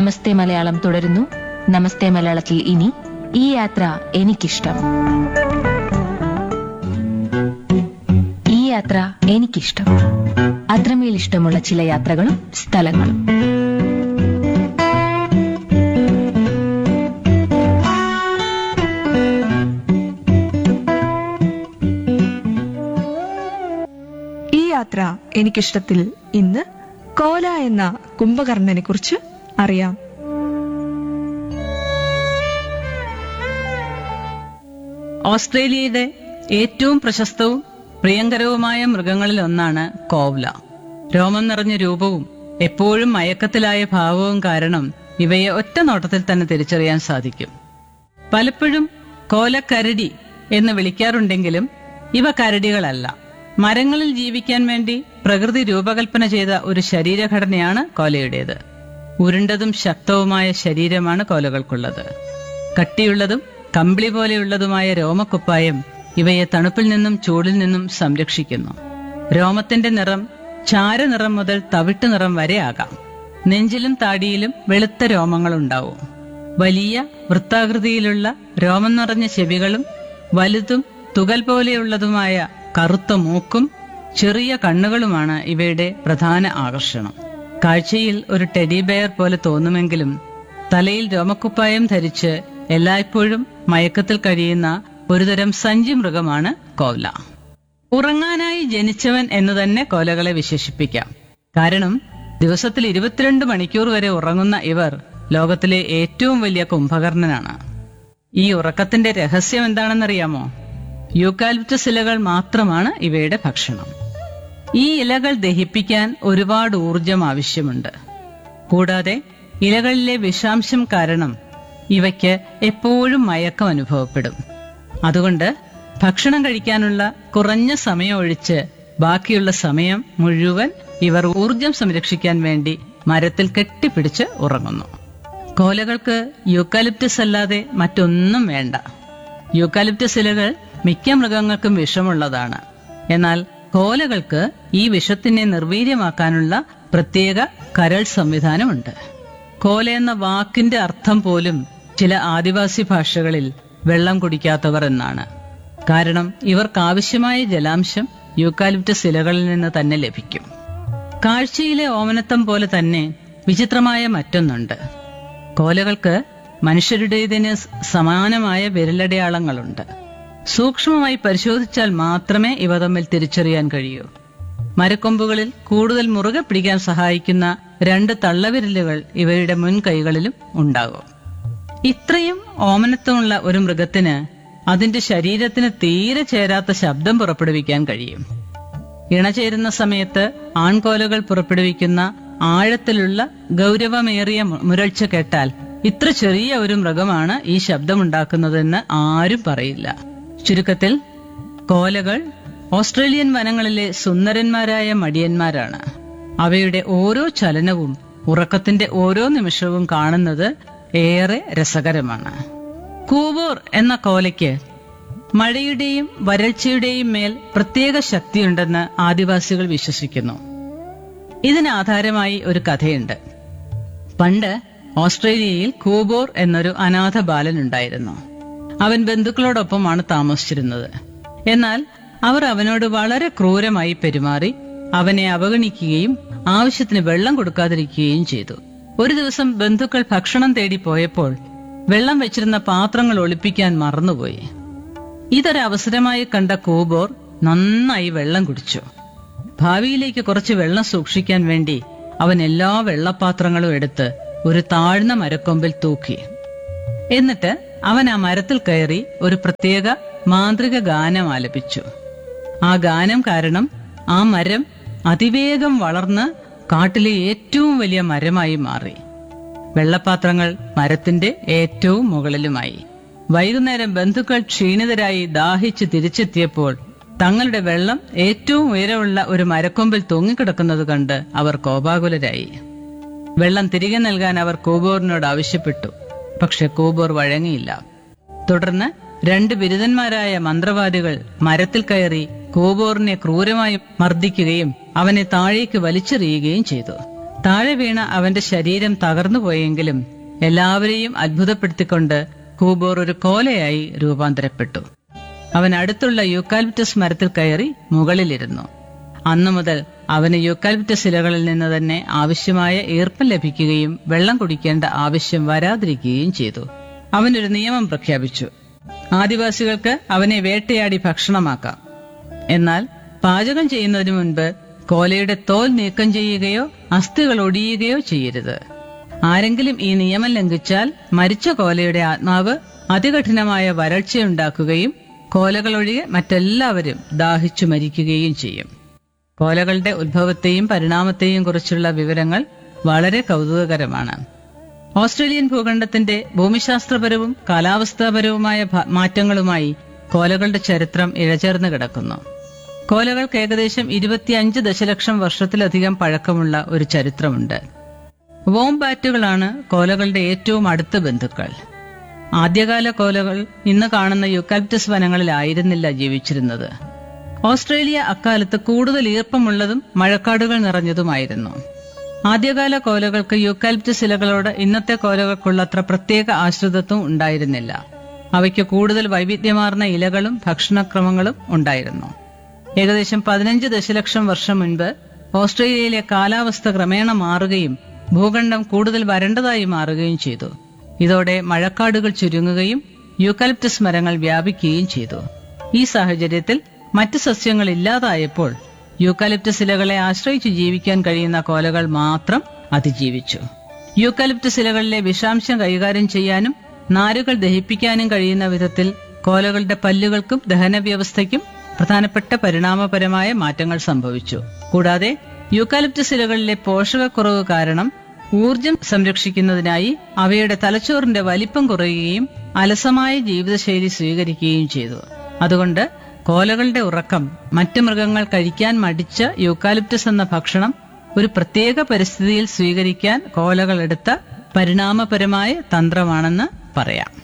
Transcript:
നമസ്തേ മലയാളം തുടരുന്നു നമസ്തേ മലയാളത്തിൽ ഇനി ഈ യാത്ര എനിക്കിഷ്ടം ഈ യാത്ര എനിക്കിഷ്ടം അത്രമേൽ ഇഷ്ടമുള്ള ചില യാത്രകളും സ്ഥലങ്ങളും ഈ യാത്ര എനിക്കിഷ്ടത്തിൽ ഇന്ന് കോല എന്ന കുംഭകർണനെ കുറിച്ച് അറിയാം ഓസ്ട്രേലിയയുടെ ഏറ്റവും പ്രശസ്തവും പ്രിയങ്കരവുമായ മൃഗങ്ങളിൽ ഒന്നാണ് കോവ്ല രോമം നിറഞ്ഞ രൂപവും എപ്പോഴും മയക്കത്തിലായ ഭാവവും കാരണം ഇവയെ ഒറ്റ നോട്ടത്തിൽ തന്നെ തിരിച്ചറിയാൻ സാധിക്കും പലപ്പോഴും കോലക്കരടി എന്ന് വിളിക്കാറുണ്ടെങ്കിലും ഇവ കരടികളല്ല മരങ്ങളിൽ ജീവിക്കാൻ വേണ്ടി പ്രകൃതി രൂപകൽപ്പന ചെയ്ത ഒരു ശരീരഘടനയാണ് കോലയുടേത് ഉരുണ്ടതും ശക്തവുമായ ശരീരമാണ് കോലകൾക്കുള്ളത് കട്ടിയുള്ളതും കമ്പിളി പോലെയുള്ളതുമായ രോമക്കുപ്പായം ഇവയെ തണുപ്പിൽ നിന്നും ചൂടിൽ നിന്നും സംരക്ഷിക്കുന്നു രോമത്തിന്റെ നിറം ചാരനിറം മുതൽ തവിട്ട് നിറം വരെ ആകാം നെഞ്ചിലും താടിയിലും വെളുത്ത രോമങ്ങളുണ്ടാവും വലിയ വൃത്താകൃതിയിലുള്ള രോമം നിറഞ്ഞ ചെവികളും വലുതും തുകൽ പോലെയുള്ളതുമായ കറുത്ത മൂക്കും ചെറിയ കണ്ണുകളുമാണ് ഇവയുടെ പ്രധാന ആകർഷണം കാഴ്ചയിൽ ഒരു ടെഡി ബെയർ പോലെ തോന്നുമെങ്കിലും തലയിൽ രോമക്കുപ്പായം ധരിച്ച് എല്ലായ്പ്പോഴും മയക്കത്തിൽ കഴിയുന്ന ഒരുതരം സഞ്ചി മൃഗമാണ് കോവല ഉറങ്ങാനായി ജനിച്ചവൻ എന്ന് തന്നെ കോലകളെ വിശേഷിപ്പിക്കാം കാരണം ദിവസത്തിൽ ഇരുപത്തിരണ്ട് മണിക്കൂർ വരെ ഉറങ്ങുന്ന ഇവർ ലോകത്തിലെ ഏറ്റവും വലിയ കുംഭകർണനാണ് ഈ ഉറക്കത്തിന്റെ രഹസ്യം എന്താണെന്നറിയാമോ യൂക്കാലിപ്റ്റസ് ഇലകൾ മാത്രമാണ് ഇവയുടെ ഭക്ഷണം ഈ ഇലകൾ ദഹിപ്പിക്കാൻ ഒരുപാട് ഊർജം ആവശ്യമുണ്ട് കൂടാതെ ഇലകളിലെ വിഷാംശം കാരണം ഇവയ്ക്ക് എപ്പോഴും മയക്കം അനുഭവപ്പെടും അതുകൊണ്ട് ഭക്ഷണം കഴിക്കാനുള്ള കുറഞ്ഞ സമയം ഒഴിച്ച് ബാക്കിയുള്ള സമയം മുഴുവൻ ഇവർ ഊർജം സംരക്ഷിക്കാൻ വേണ്ടി മരത്തിൽ കെട്ടിപ്പിടിച്ച് ഉറങ്ങുന്നു കോലകൾക്ക് യൂക്കാലിപ്റ്റസ് അല്ലാതെ മറ്റൊന്നും വേണ്ട യൂക്കാലിപ്റ്റസ് ഇലകൾ മിക്ക മൃഗങ്ങൾക്കും വിഷമുള്ളതാണ് എന്നാൽ കോലകൾക്ക് ഈ വിഷത്തിനെ നിർവീര്യമാക്കാനുള്ള പ്രത്യേക കരൾ സംവിധാനമുണ്ട് കോല എന്ന വാക്കിന്റെ അർത്ഥം പോലും ചില ആദിവാസി ഭാഷകളിൽ വെള്ളം കുടിക്കാത്തവർ എന്നാണ് കാരണം ഇവർക്ക് ആവശ്യമായ ജലാംശം യൂക്കാലിപ്റ്റസ് ഇലകളിൽ നിന്ന് തന്നെ ലഭിക്കും കാഴ്ചയിലെ ഓമനത്തം പോലെ തന്നെ വിചിത്രമായ മറ്റൊന്നുണ്ട് കോലകൾക്ക് മനുഷ്യരുടേതിന് സമാനമായ വിരലടയാളങ്ങളുണ്ട് സൂക്ഷ്മമായി പരിശോധിച്ചാൽ മാത്രമേ ഇവ തമ്മിൽ തിരിച്ചറിയാൻ കഴിയൂ മരക്കൊമ്പുകളിൽ കൂടുതൽ മുറുകെ പിടിക്കാൻ സഹായിക്കുന്ന രണ്ട് തള്ളവിരലുകൾ ഇവയുടെ മുൻകൈകളിലും ഉണ്ടാകും ഇത്രയും ഓമനത്വമുള്ള ഒരു മൃഗത്തിന് അതിന്റെ ശരീരത്തിന് തീരെ ചേരാത്ത ശബ്ദം പുറപ്പെടുവിക്കാൻ കഴിയും ഇണചേരുന്ന സമയത്ത് ആൺകോലകൾ പുറപ്പെടുവിക്കുന്ന ആഴത്തിലുള്ള ഗൗരവമേറിയ മു- മുരൾച്ച കേട്ടാൽ ഇത്ര ചെറിയ ഒരു മൃഗമാണ് ഈ ശബ്ദമുണ്ടാക്കുന്നതെന്ന് ആരും പറയില്ല ചുരുക്കത്തിൽ കോലകൾ ഓസ്ട്രേലിയൻ വനങ്ങളിലെ സുന്ദരന്മാരായ മടിയന്മാരാണ് അവയുടെ ഓരോ ചലനവും ഉറക്കത്തിന്റെ ഓരോ നിമിഷവും കാണുന്നത് ഏറെ രസകരമാണ് കൂവൂർ എന്ന കോലയ്ക്ക് മഴയുടെയും വരൾച്ചയുടെയും മേൽ പ്രത്യേക ശക്തിയുണ്ടെന്ന് ആദിവാസികൾ വിശ്വസിക്കുന്നു ഇതിന് ആധാരമായി ഒരു കഥയുണ്ട് പണ്ട് ഓസ്ട്രേലിയയിൽ കൂബോർ എന്നൊരു അനാഥ ബാലനുണ്ടായിരുന്നു അവൻ ബന്ധുക്കളോടൊപ്പമാണ് താമസിച്ചിരുന്നത് എന്നാൽ അവർ അവനോട് വളരെ ക്രൂരമായി പെരുമാറി അവനെ അവഗണിക്കുകയും ആവശ്യത്തിന് വെള്ളം കൊടുക്കാതിരിക്കുകയും ചെയ്തു ഒരു ദിവസം ബന്ധുക്കൾ ഭക്ഷണം തേടി പോയപ്പോൾ വെള്ളം വെച്ചിരുന്ന പാത്രങ്ങൾ ഒളിപ്പിക്കാൻ മറന്നുപോയി ഇതൊരവസരമായി കണ്ട കൂബോർ നന്നായി വെള്ളം കുടിച്ചു ഭാവിയിലേക്ക് കുറച്ച് വെള്ളം സൂക്ഷിക്കാൻ വേണ്ടി അവൻ എല്ലാ വെള്ളപാത്രങ്ങളും എടുത്ത് ഒരു താഴ്ന്ന മരക്കൊമ്പിൽ തൂക്കി എന്നിട്ട് അവൻ ആ മരത്തിൽ കയറി ഒരു പ്രത്യേക മാന്ത്രിക ഗാനം ആലപിച്ചു ആ ഗാനം കാരണം ആ മരം അതിവേഗം വളർന്ന് കാട്ടിലെ ഏറ്റവും വലിയ മരമായി മാറി വെള്ളപ്പാത്രങ്ങൾ മരത്തിന്റെ ഏറ്റവും മുകളിലുമായി വൈകുന്നേരം ബന്ധുക്കൾ ക്ഷീണിതരായി ദാഹിച്ച് തിരിച്ചെത്തിയപ്പോൾ തങ്ങളുടെ വെള്ളം ഏറ്റവും ഉയരമുള്ള ഒരു മരക്കൊമ്പിൽ തൂങ്ങിക്കിടക്കുന്നത് കണ്ട് അവർ കോപാകുലരായി വെള്ളം തിരികെ നൽകാൻ അവർ കൂബോറിനോട് ആവശ്യപ്പെട്ടു പക്ഷെ കൂബോർ വഴങ്ങിയില്ല തുടർന്ന് രണ്ട് ബിരുദന്മാരായ മന്ത്രവാദികൾ മരത്തിൽ കയറി കൂബോറിനെ ക്രൂരമായി മർദ്ദിക്കുകയും അവനെ താഴേക്ക് വലിച്ചെറിയുകയും ചെയ്തു താഴെ വീണ അവന്റെ ശരീരം തകർന്നുപോയെങ്കിലും എല്ലാവരെയും അത്ഭുതപ്പെടുത്തിക്കൊണ്ട് കൂബോർ ഒരു കോലയായി രൂപാന്തരപ്പെട്ടു അവൻ അടുത്തുള്ള യൂക്കാലിപ്റ്റസ് മരത്തിൽ കയറി മുകളിലിരുന്നു അന്നു മുതൽ അവന് യൂക്കാലിപ്റ്റസ് ഇലകളിൽ നിന്ന് തന്നെ ആവശ്യമായ ഈർപ്പം ലഭിക്കുകയും വെള്ളം കുടിക്കേണ്ട ആവശ്യം വരാതിരിക്കുകയും ചെയ്തു അവനൊരു നിയമം പ്രഖ്യാപിച്ചു ആദിവാസികൾക്ക് അവനെ വേട്ടയാടി ഭക്ഷണമാക്കാം എന്നാൽ പാചകം ചെയ്യുന്നതിനു മുൻപ് കോലയുടെ തോൽ നീക്കം ചെയ്യുകയോ അസ്ഥികൾ ഒടിയുകയോ ചെയ്യരുത് ആരെങ്കിലും ഈ നിയമം ലംഘിച്ചാൽ മരിച്ച കോലയുടെ ആത്മാവ് അതികഠിനമായ വരൾച്ചയുണ്ടാക്കുകയും കോലകളൊഴികെ മറ്റെല്ലാവരും ദാഹിച്ചു മരിക്കുകയും ചെയ്യും കോലകളുടെ ഉത്ഭവത്തെയും പരിണാമത്തെയും കുറിച്ചുള്ള വിവരങ്ങൾ വളരെ കൗതുകകരമാണ് ഓസ്ട്രേലിയൻ ഭൂഖണ്ഡത്തിന്റെ ഭൂമിശാസ്ത്രപരവും കാലാവസ്ഥാപരവുമായ ഭ- മാറ്റങ്ങളുമായി കോലകളുടെ ചരിത്രം ഇഴചേർന്ന് കിടക്കുന്നു കോലകൾക്ക് ഏകദേശം ഇരുപത്തിയഞ്ച് ദശലക്ഷം വർഷത്തിലധികം പഴക്കമുള്ള ഒരു ചരിത്രമുണ്ട് വോംബാറ്റുകളാണ് കോലകളുടെ ഏറ്റവും അടുത്ത ബന്ധുക്കൾ ആദ്യകാല കോലകൾ ഇന്ന് കാണുന്ന യൂക്കാലിപ്റ്റസ് വനങ്ങളിലായിരുന്നില്ല ജീവിച്ചിരുന്നത് ഓസ്ട്രേലിയ അക്കാലത്ത് കൂടുതൽ ഈർപ്പമുള്ളതും മഴക്കാടുകൾ നിറഞ്ഞതുമായിരുന്നു ആദ്യകാല കോലകൾക്ക് യൂക്കാലിപ്റ്റസ് ഇലകളോട് ഇന്നത്തെ കോലകൾക്കുള്ളത്ര പ്രത്യേക ആശ്രിതത്വം ഉണ്ടായിരുന്നില്ല അവയ്ക്ക് കൂടുതൽ വൈവിധ്യമാർന്ന ഇലകളും ഭക്ഷണക്രമങ്ങളും ഉണ്ടായിരുന്നു ഏകദേശം പതിനഞ്ച് ദശലക്ഷം വർഷം മുൻപ് ഓസ്ട്രേലിയയിലെ കാലാവസ്ഥ ക്രമേണ മാറുകയും ഭൂഖണ്ഡം കൂടുതൽ വരണ്ടതായി മാറുകയും ചെയ്തു ഇതോടെ മഴക്കാടുകൾ ചുരുങ്ങുകയും യൂക്കാലിപ്റ്റസ് മരങ്ങൾ വ്യാപിക്കുകയും ചെയ്തു ഈ സാഹചര്യത്തിൽ മറ്റ് സസ്യങ്ങൾ ഇല്ലാതായപ്പോൾ യൂക്കാലിപ്റ്റസ് ഇലകളെ ആശ്രയിച്ച് ജീവിക്കാൻ കഴിയുന്ന കോലകൾ മാത്രം അതിജീവിച്ചു യൂക്കാലിപ്റ്റസ് ഇലകളിലെ വിഷാംശം കൈകാര്യം ചെയ്യാനും നാരുകൾ ദഹിപ്പിക്കാനും കഴിയുന്ന വിധത്തിൽ കോലകളുടെ പല്ലുകൾക്കും ദഹനവ്യവസ്ഥയ്ക്കും പ്രധാനപ്പെട്ട പരിണാമപരമായ മാറ്റങ്ങൾ സംഭവിച്ചു കൂടാതെ യൂക്കാലിപ്റ്റസ് ഇലകളിലെ പോഷകക്കുറവ് കാരണം ഊർജം സംരക്ഷിക്കുന്നതിനായി അവയുടെ തലച്ചോറിന്റെ വലിപ്പം കുറയുകയും അലസമായ ജീവിതശൈലി സ്വീകരിക്കുകയും ചെയ്തു അതുകൊണ്ട് കോലകളുടെ ഉറക്കം മറ്റ് മൃഗങ്ങൾ കഴിക്കാൻ മടിച്ച യൂക്കാലിപ്റ്റസ് എന്ന ഭക്ഷണം ഒരു പ്രത്യേക പരിസ്ഥിതിയിൽ സ്വീകരിക്കാൻ കോലകൾ എടുത്ത പരിണാമപരമായ തന്ത്രമാണെന്ന് പറയാം